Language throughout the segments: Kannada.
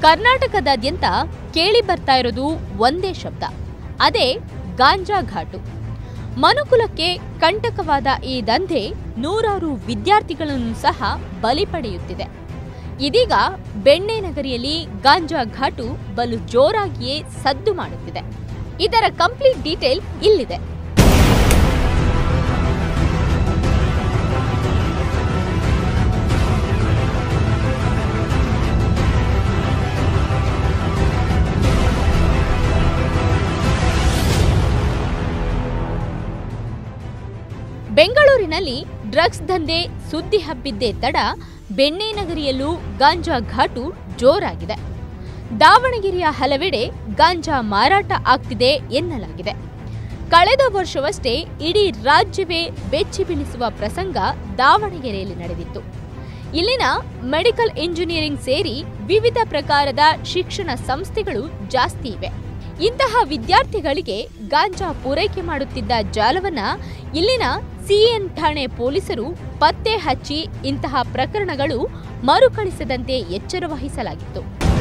ಕರ್ನಾಟಕದಾದ್ಯಂತ ಕೇಳಿ ಬರ್ತಾ ಇರೋದು ಒಂದೇ ಶಬ್ದ ಅದೇ ಗಾಂಜಾ ಘಾಟು ಮನುಕುಲಕ್ಕೆ ಕಂಟಕವಾದ ಈ ದಂಧೆ ನೂರಾರು ವಿದ್ಯಾರ್ಥಿಗಳನ್ನು ಸಹ ಬಲಿ ಪಡೆಯುತ್ತಿದೆ ಇದೀಗ ಬೆಣ್ಣೆ ನಗರಿಯಲ್ಲಿ ಗಾಂಜಾ ಘಾಟು ಬಲು ಜೋರಾಗಿಯೇ ಸದ್ದು ಮಾಡುತ್ತಿದೆ ಇದರ ಕಂಪ್ಲೀಟ್ ಡೀಟೇಲ್ ಇಲ್ಲಿದೆ ಬೆಂಗಳೂರಿನಲ್ಲಿ ಡ್ರಗ್ಸ್ ದಂಧೆ ಸುದ್ದಿ ಹಬ್ಬಿದ್ದೇ ತಡ ಬೆಣ್ಣೆ ನಗರಿಯಲ್ಲೂ ಗಾಂಜಾ ಘಾಟು ಜೋರಾಗಿದೆ ದಾವಣಗೆರೆಯ ಹಲವೆಡೆ ಗಾಂಜಾ ಮಾರಾಟ ಆಗ್ತಿದೆ ಎನ್ನಲಾಗಿದೆ ಕಳೆದ ವರ್ಷವಷ್ಟೇ ಇಡೀ ರಾಜ್ಯವೇ ಬೆಚ್ಚಿ ಬೀಳಿಸುವ ಪ್ರಸಂಗ ದಾವಣಗೆರೆಯಲ್ಲಿ ನಡೆದಿತ್ತು ಇಲ್ಲಿನ ಮೆಡಿಕಲ್ ಇಂಜಿನಿಯರಿಂಗ್ ಸೇರಿ ವಿವಿಧ ಪ್ರಕಾರದ ಶಿಕ್ಷಣ ಸಂಸ್ಥೆಗಳು ಜಾಸ್ತಿ ಇವೆ ಇಂತಹ ವಿದ್ಯಾರ್ಥಿಗಳಿಗೆ ಗಾಂಜಾ ಪೂರೈಕೆ ಮಾಡುತ್ತಿದ್ದ ಜಾಲವನ್ನ ಇಲ್ಲಿನ ಸಿಎನ್ ಠಾಣೆ ಪೊಲೀಸರು ಪತ್ತೆ ಹಚ್ಚಿ ಇಂತಹ ಪ್ರಕರಣಗಳು ಮರುಕಳಿಸದಂತೆ ಎಚ್ಚರ ವಹಿಸಲಾಗಿತ್ತು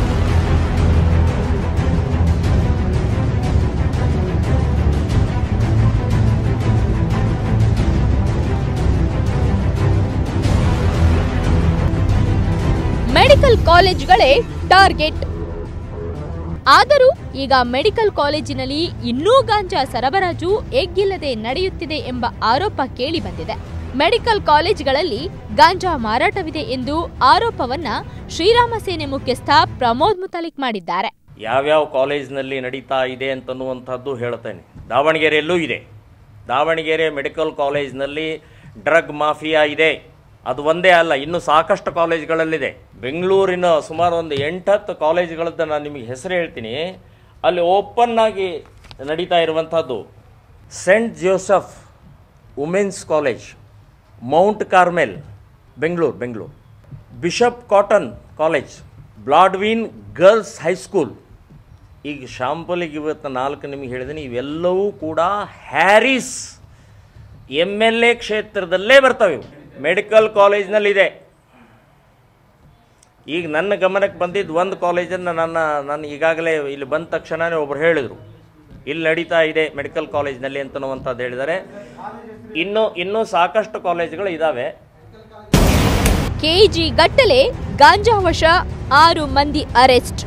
ಮೆಡಿಕಲ್ ಕಾಲೇಜ್ಗಳೇ ಟಾರ್ಗೆಟ್ ಆದರೂ ಈಗ ಮೆಡಿಕಲ್ ಕಾಲೇಜಿನಲ್ಲಿ ಇನ್ನೂ ಗಾಂಜಾ ಸರಬರಾಜು ಎಗ್ಗಿಲ್ಲದೆ ನಡೆಯುತ್ತಿದೆ ಎಂಬ ಆರೋಪ ಕೇಳಿ ಬಂದಿದೆ ಮೆಡಿಕಲ್ ಕಾಲೇಜ್ಗಳಲ್ಲಿ ಗಾಂಜಾ ಮಾರಾಟವಿದೆ ಎಂದು ಆರೋಪವನ್ನ ಶ್ರೀರಾಮ ಸೇನೆ ಮುಖ್ಯಸ್ಥ ಪ್ರಮೋದ್ ಮುತಾಲಿಕ್ ಮಾಡಿದ್ದಾರೆ ಯಾವ್ಯಾವ ಕಾಲೇಜ್ನಲ್ಲಿ ನಡೀತಾ ಇದೆ ಅಂತನ್ನುವಂಥದ್ದು ಹೇಳ್ತೇನೆ ದಾವಣಗೆರೆಯಲ್ಲೂ ಇದೆ ದಾವಣಗೆರೆ ಮೆಡಿಕಲ್ ಕಾಲೇಜ್ನಲ್ಲಿ ಡ್ರಗ್ ಮಾಫಿಯಾ ಇದೆ ಅದು ಒಂದೇ ಅಲ್ಲ ಇನ್ನು ಸಾಕಷ್ಟು ಕಾಲೇಜ್ಗಳಲ್ಲಿದೆ ಬೆಂಗಳೂರಿನ ಸುಮಾರು ಒಂದು ಎಂಟತ್ತು ಕಾಲೇಜ್ಗಳದ್ದು ನಾನು ನಿಮಗೆ ಹೆಸರು ಹೇಳ್ತೀನಿ ಅಲ್ಲಿ ಓಪನ್ ಆಗಿ ನಡೀತಾ ಇರುವಂಥದ್ದು Saint Joseph women's college Mount Carmel Bengaluru Bengaluru Bishop Cotton college Baldwin girls high school ಈಗ ಶಾಂಪಲಿಗೆ ಇವತ್ತು ನಾಲ್ಕು ನಿಮಗೆ ಹೇಳಿದ್ದೀನಿ ಇವೆಲ್ಲವೂ ಕೂಡ ಹ್ಯಾರಿಸ್ ಎಮ್ ಎಲ್ ಎ ಕ್ಷೇತ್ರದಲ್ಲೇ ಬರ್ತವೆ ಇವು ಮೆಡಿಕಲ್ ಕಾಲೇಜ್ನಲ್ಲಿದೆ ಈಗ ನನ್ನ ಗಮನಕ್ಕೆ ಬಂದಿದ್ದು ಒಂದು ಕಾಲೇಜನ್ನು ನನ್ನ ನಾನು ಈಗಾಗಲೇ ಇಲ್ಲಿ ಬಂದ ತಕ್ಷಣವೇ ಒಬ್ಬರು ಹೇಳಿದರು ಇಲ್ಲಿ ನಡೀತಾ ಇದೆ ಮೆಡಿಕಲ್ ಕಾಲೇಜ್ನಲ್ಲಿ ಅಂತನ್ನುವಂಥದ್ದು ಹೇಳಿದ್ದಾರೆ ಇನ್ನೂ ಇನ್ನೂ ಸಾಕಷ್ಟು ಕಾಲೇಜುಗಳು ಇದ್ದಾವೆ ಕೆಜಿ ಗಟ್ಟಲೆ ಗಾಂಜಾ ವಶ ಆರು ಮಂದಿ ಅರೆಸ್ಟ್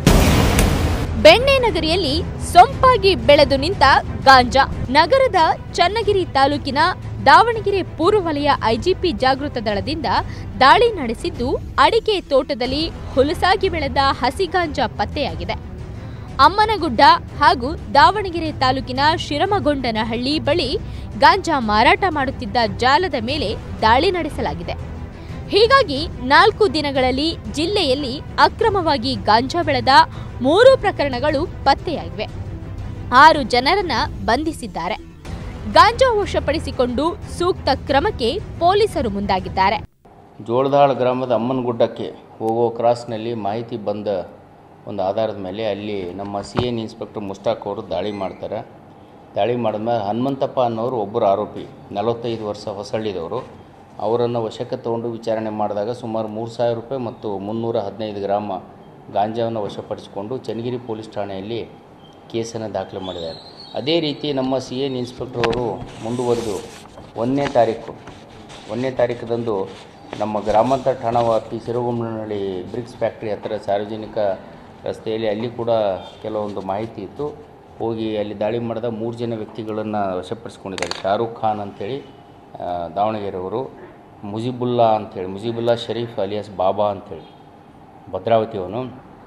ಬೆಣ್ಣೆ ನಗರಿಯಲ್ಲಿ ಸೊಂಪಾಗಿ ಬೆಳೆದು ನಿಂತ ಗಾಂಜಾ ನಗರದ ಚನ್ನಗಿರಿ ತಾಲೂಕಿನ ದಾವಣಗೆರೆ ಪೂರ್ವ ವಲಯ ಐಜಿಪಿ ಜಾಗೃತ ದಳದಿಂದ ದಾಳಿ ನಡೆಸಿದ್ದು ಅಡಿಕೆ ತೋಟದಲ್ಲಿ ಹುಲಸಾಗಿ ಬೆಳೆದ ಹಸಿ ಗಾಂಜಾ ಪತ್ತೆಯಾಗಿದೆ ಅಮ್ಮನಗುಡ್ಡ ಹಾಗೂ ದಾವಣಗೆರೆ ತಾಲೂಕಿನ ಶಿರಮಗೊಂಡನಹಳ್ಳಿ ಬಳಿ ಗಾಂಜಾ ಮಾರಾಟ ಮಾಡುತ್ತಿದ್ದ ಜಾಲದ ಮೇಲೆ ದಾಳಿ ನಡೆಸಲಾಗಿದೆ ಹೀಗಾಗಿ ನಾಲ್ಕು ದಿನಗಳಲ್ಲಿ ಜಿಲ್ಲೆಯಲ್ಲಿ ಅಕ್ರಮವಾಗಿ ಗಾಂಜಾ ಬೆಳೆದ ಮೂರು ಪ್ರಕರಣಗಳು ಪತ್ತೆಯಾಗಿವೆ ಆರು ಜನರನ್ನ ಬಂಧಿಸಿದ್ದಾರೆ ಗಾಂಜಾ ವಶಪಡಿಸಿಕೊಂಡು ಸೂಕ್ತ ಕ್ರಮಕ್ಕೆ ಪೊಲೀಸರು ಮುಂದಾಗಿದ್ದಾರೆ ಜೋಳದಾಳ ಗ್ರಾಮದ ಅಮ್ಮನಗುಡ್ಡಕ್ಕೆ ಹೋಗೋ ಕ್ರಾಸ್ನಲ್ಲಿ ಮಾಹಿತಿ ಬಂದ ಒಂದು ಆಧಾರದ ಮೇಲೆ ಅಲ್ಲಿ ನಮ್ಮ ಸಿ ಎನ್ ಇನ್ಸ್ಪೆಕ್ಟರ್ ಮುಷ್ತಾಕ್ ಅವರು ದಾಳಿ ಮಾಡ್ತಾರೆ ದಾಳಿ ಮಾಡಿದ್ಮೇಲೆ ಹನುಮಂತಪ್ಪ ಅನ್ನೋರು ಒಬ್ಬರು ಆರೋಪಿ ನಲವತ್ತೈದು ವರ್ಷ ಹೊಸಳ್ಳಿದವರು ಅವರನ್ನು ವಶಕ್ಕೆ ತಗೊಂಡು ವಿಚಾರಣೆ ಮಾಡಿದಾಗ ಸುಮಾರು ಮೂರು ಸಾವಿರ ರೂಪಾಯಿ ಮತ್ತು ಮುನ್ನೂರ ಹದಿನೈದು ಗ್ರಾಮ ಗಾಂಜಾವನ್ನು ವಶಪಡಿಸಿಕೊಂಡು ಚನ್ನಗಿರಿ ಪೊಲೀಸ್ ಠಾಣೆಯಲ್ಲಿ ಕೇಸನ್ನು ದಾಖಲೆ ಮಾಡಿದ್ದಾರೆ ಅದೇ ರೀತಿ ನಮ್ಮ ಸಿ ಎನ್ ಇನ್ಸ್ಪೆಕ್ಟರ್ ಅವರು ಮುಂದುವರೆದು ಒಂದನೇ ತಾರೀಕು ಒಂದನೇ ತಾರೀಕದಂದು ನಮ್ಮ ಗ್ರಾಮಾಂತರ ಠಾಣಾ ವ್ಯಾಪ್ತಿ ಸಿರುಗುಮ್ಮನಹಳ್ಳಿ ಬ್ರಿಕ್ಸ್ ಫ್ಯಾಕ್ಟ್ರಿ ಹತ್ತಿರ ಸಾರ್ವಜನಿಕ ರಸ್ತೆಯಲ್ಲಿ ಅಲ್ಲಿ ಕೂಡ ಕೆಲವೊಂದು ಮಾಹಿತಿ ಇತ್ತು ಹೋಗಿ ಅಲ್ಲಿ ದಾಳಿ ಮಾಡಿದ ಮೂರು ಜನ ವ್ಯಕ್ತಿಗಳನ್ನು ವಶಪಡಿಸ್ಕೊಂಡಿದ್ದಾರೆ ಶಾರುಖ್ ಖಾನ್ ಅಂಥೇಳಿ ಆ, ದಾವಣಗೆರೆಯವರು ಮುಜಿಬುಲ್ಲಾ ಅಂಥೇಳಿ ಮುಜಿಬುಲ್ಲಾ ಶರೀಫ್ ಅಲಿಯಾಸ್ ಬಾಬಾ ಅಂಥೇಳಿ ಭದ್ರಾವತಿಯವನು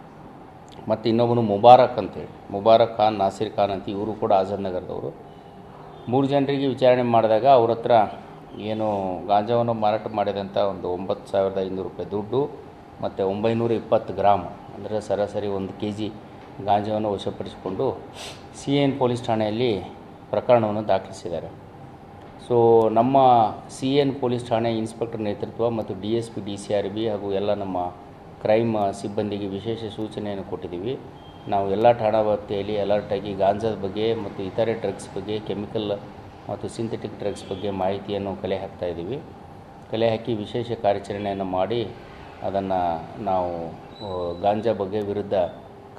ಮತ್ತು ಇನ್ನೊಬ್ಬನು ಮುಬಾರಕ್ ಅಂತೇಳಿ ಮುಬಾರಕ್ ಖಾನ್ ನಾಸಿರ್ ಖಾನ್ ಅಂತ ಇವರು ಕೂಡ ಆಜಾದ್ ನಗರದವರು ಮೂರು ಜನರಿಗೆ ವಿಚಾರಣೆ ಮಾಡಿದಾಗ ಅವ್ರ ಹತ್ರ ಏನು ಗಾಂಜಾವನ್ನು ಮಾರಾಟ ಮಾಡಿದಂಥ ಒಂದು ಒಂಬತ್ತು ಸಾವಿರದ ಐನೂರು ರೂಪಾಯಿ ದುಡ್ಡು ಮತ್ತು ಒಂಬೈನೂರ ಇಪ್ಪತ್ತು ಗ್ರಾಮ್ ಅಂದರೆ ಸರಾಸರಿ ಒಂದು ಕೆ ಜಿ ಗಾಂಜಾವನ್ನು ವಶಪಡಿಸಿಕೊಂಡು ಸಿ ಎನ್ ಪೊಲೀಸ್ ಠಾಣೆಯಲ್ಲಿ ಪ್ರಕರಣವನ್ನು ದಾಖಲಿಸಿದ್ದಾರೆ ಸೊ ನಮ್ಮ ಸಿ ಎನ್ ಪೊಲೀಸ್ ಠಾಣೆ ಇನ್ಸ್ಪೆಕ್ಟರ್ ನೇತೃತ್ವ ಮತ್ತು D S P D C R B ಹಾಗೂ ಎಲ್ಲ ನಮ್ಮ ಕ್ರೈಮ್ ಸಿಬ್ಬಂದಿಗೆ ವಿಶೇಷ ಸೂಚನೆಯನ್ನು ಕೊಟ್ಟಿದ್ದೀವಿ ನಾವು ಎಲ್ಲ ಠಾಣಾ ವ್ಯಾಪ್ತಿಯಲ್ಲಿ ಅಲರ್ಟ್ ಆಗಿ ಗಾಂಜಾದ ಬಗ್ಗೆ ಮತ್ತು ಇತರೆ ಡ್ರಗ್ಸ್ ಬಗ್ಗೆ ಕೆಮಿಕಲ್ ಮತ್ತು ಸಿಂಥೆಟಿಕ್ ಡ್ರಗ್ಸ್ ಬಗ್ಗೆ ಮಾಹಿತಿಯನ್ನು ಕಲೆ ಹಾಕ್ತಾ ಇದ್ದೀವಿ ಕಲೆ ಹಾಕಿ ವಿಶೇಷ ಕಾರ್ಯಾಚರಣೆಯನ್ನು ಮಾಡಿ ಅದನ್ನು ನಾವು ಆ, ಗಾಂಜಾ ಬಗ್ಗೆ ವಿರುದ್ಧ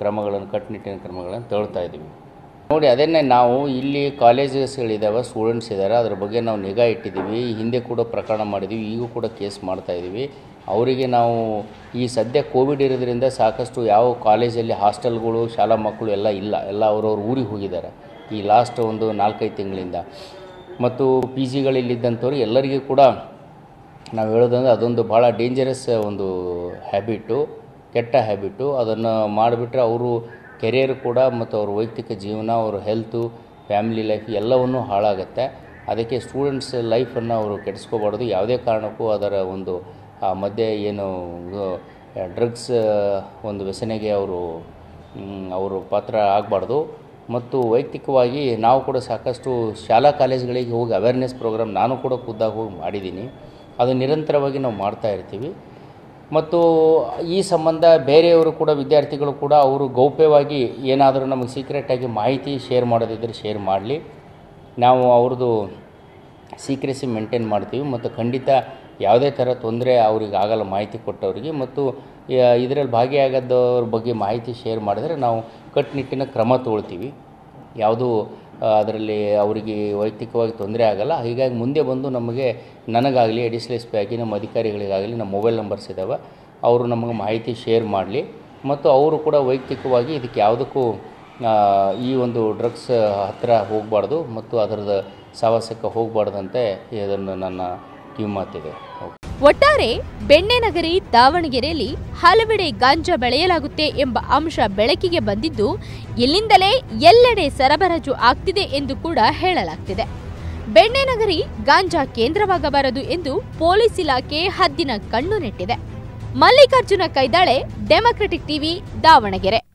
ಕ್ರಮಗಳನ್ನು ಕಟ್ಟುನಿಟ್ಟಿನ ಕ್ರಮಗಳನ್ನು ತಗೊಳ್ತಾ ಇದ್ದೀವಿ ನೋಡಿ ಅದನ್ನೇ ನಾವು ಇಲ್ಲಿ ಕಾಲೇಜಸ್ಗಳಿದ್ದಾವೆ ಸ್ಟೂಡೆಂಟ್ಸ್ ಇದ್ದಾರೆ ಅದ್ರ ಬಗ್ಗೆ ನಾವು ನಿಗಾ ಇಟ್ಟಿದ್ದೀವಿ ಈ ಹಿಂದೆ ಕೂಡ ಪ್ರಕರಣ ಮಾಡಿದ್ದೀವಿ ಈಗೂ ಕೂಡ ಕೇಸ್ ಮಾಡ್ತಾ ಇದ್ದೀವಿ ಅವರಿಗೆ ನಾವು ಈ ಸದ್ಯ ಕೋವಿಡ್ ಇರೋದ್ರಿಂದ ಸಾಕಷ್ಟು ಯಾವ ಕಾಲೇಜಲ್ಲಿ ಹಾಸ್ಟೆಲ್ಗಳು ಶಾಲಾ ಮಕ್ಕಳು ಎಲ್ಲ ಇಲ್ಲ ಎಲ್ಲ ಅವ್ರವ್ರ ಊರಿಗೆ ಹೋಗಿದ್ದಾರೆ ಈ ಲಾಸ್ಟ್ ಒಂದು ನಾಲ್ಕೈದು ತಿಂಗಳಿಂದ ಮತ್ತು ಪಿ ಜಿಗಳಲ್ಲಿದ್ದಂಥವ್ರು ಎಲ್ಲರಿಗೂ ಕೂಡ ನಾವು ಹೇಳೋದಂದ್ರೆ ಅದೊಂದು ಭಾಳ ಡೇಂಜರಸ್ ಒಂದು ಹ್ಯಾಬಿಟ್ಟು ಕೆಟ್ಟ ಹ್ಯಾಬಿಟ್ಟು ಅದನ್ನು ಮಾಡಿಬಿಟ್ರೆ ಅವರು ಕೆರಿಯರ್ ಕೂಡ ಮತ್ತು ಅವ್ರ ವೈಯಕ್ತಿಕ ಜೀವನ ಅವ್ರ ಹೆಲ್ತು ಫ್ಯಾಮಿಲಿ ಲೈಫ್ ಎಲ್ಲವನ್ನೂ ಹಾಳಾಗುತ್ತೆ ಅದಕ್ಕೆ ಸ್ಟೂಡೆಂಟ್ಸ್ ಲೈಫನ್ನು ಅವರು ಕೆಡಿಸ್ಕೋಬಾರ್ದು ಯಾವುದೇ ಕಾರಣಕ್ಕೂ ಅದರ ಒಂದು ಆ ಮಧ್ಯೆ ಏನು ಡ್ರಗ್ಸ್ ಒಂದು ವ್ಯಸನೆಗೆ ಅವರು ಮ್, ಅವರು ಪಾತ್ರ ಆಗಬಾರ್ದು ಮತ್ತು ವೈಯಕ್ತಿಕವಾಗಿ ನಾವು ಕೂಡ ಸಾಕಷ್ಟು ಶಾಲಾ ಕಾಲೇಜುಗಳಿಗೆ ಹೋಗಿ ಅವೇರ್ನೆಸ್ ಪ್ರೋಗ್ರಾಮ್ ನಾನು ಕೂಡ ಖುದ್ದಾಗಿ ಹೋಗಿ ಮಾಡಿದ್ದೀನಿ ಅದು ನಿರಂತರವಾಗಿ ನಾವು ಮಾಡ್ತಾ ಇರ್ತೀವಿ ಮತ್ತು ಈ ಸಂಬಂಧ ಬೇರೆಯವರು ಕೂಡ ವಿದ್ಯಾರ್ಥಿಗಳು ಕೂಡ ಅವರು ಗೌಪ್ಯವಾಗಿ ಏನಾದರೂ ನಮಗೆ ಸೀಕ್ರೆಟಾಗಿ ಮಾಹಿತಿ ಶೇರ್ ಮಾಡೋದಿದ್ದರೆ ಶೇರ್ ಮಾಡಲಿ ನಾವು ಅವ್ರದ್ದು ಸೀಕ್ರೆಸಿ ಮೇಂಟೈನ್ ಮಾಡ್ತೀವಿ ಮತ್ತು ಖಂಡಿತ ಯಾವುದೇ ಥರ ತೊಂದರೆ ಅವ್ರಿಗೆ ಆಗಲ್ಲ ಮಾಹಿತಿ ಕೊಟ್ಟವರಿಗೆ ಮತ್ತು ಇದರಲ್ಲಿ ಭಾಗಿಯಾಗದವ್ರ ಬಗ್ಗೆ ಮಾಹಿತಿ ಶೇರ್ ಮಾಡಿದರೆ ನಾವು ಕಟ್ಟುನಿಟ್ಟಿನ ಕ್ರಮ ತಗೊಳ್ತೀವಿ ಯಾವುದೂ ಅದರಲ್ಲಿ ಅವರಿಗೆ ವೈಯಕ್ತಿಕವಾಗಿ ತೊಂದರೆ ಆಗಲ್ಲ ಹೀಗಾಗಿ ಮುಂದೆ ಬಂದು ನಮಗೆ ನನಗಾಗಲಿ ಅಡಿಷನಲ್ ಎಸ್ ಪಿ ಆಗಿ ನಮ್ಮ ಅಧಿಕಾರಿಗಳಿಗಾಗಲಿ ನಮ್ಮ ಮೊಬೈಲ್ ನಂಬರ್ಸ್ ಇದ್ದಾವೆ ಅವರು ನಮಗೆ ಮಾಹಿತಿ ಶೇರ್ ಮಾಡಲಿ ಮತ್ತು ಅವರು ಕೂಡ ವೈಯಕ್ತಿಕವಾಗಿ ಇದಕ್ಕೆ ಯಾವುದಕ್ಕೂ ಆ, ಈ ಒಂದು ಡ್ರಗ್ಸ್ ಹತ್ತಿರ ಹೋಗಬಾರ್ದು ಮತ್ತು ಅದರದ ಸಾವಾಸಕ್ಕೆ ಹೋಗಬಾರ್ದಂತೆ ಇದನ್ನು ನನ್ನ ಕಿವಿಮಾತಿದೆ ಓಕೆ ಒಟ್ಟಾರೆ ಬೆಣ್ಣೆನಗರಿ ದಾವಣಗೆರೆಯಲ್ಲಿ ಹಲವೆಡೆ ಗಾಂಜಾ ಬೆಳೆಯಲಾಗುತ್ತೆ ಎಂಬ ಅಂಶ ಬೆಳಕಿಗೆ ಬಂದಿದ್ದು ಇಲ್ಲಿಂದಲೇ ಎಲ್ಲೆಡೆ ಸರಬರಾಜು ಆಗ್ತಿದೆ ಎಂದು ಕೂಡ ಹೇಳಲಾಗ್ತಿದೆ ಬೆಣ್ಣೆನಗರಿ ಗಾಂಜಾ ಕೇಂದ್ರವಾಗಬಾರದು ಎಂದು ಪೊಲೀಸ್ ಇಲಾಖೆ ಹದ್ದಿನ ಕಣ್ಣು ನೆಟ್ಟಿದೆ ಮಲ್ಲಿಕಾರ್ಜುನ ಕೈದಾಳೆ ಡೆಮೊಕ್ರೆಟಿಕ್ ಟಿವಿ ದಾವಣಗೆರೆ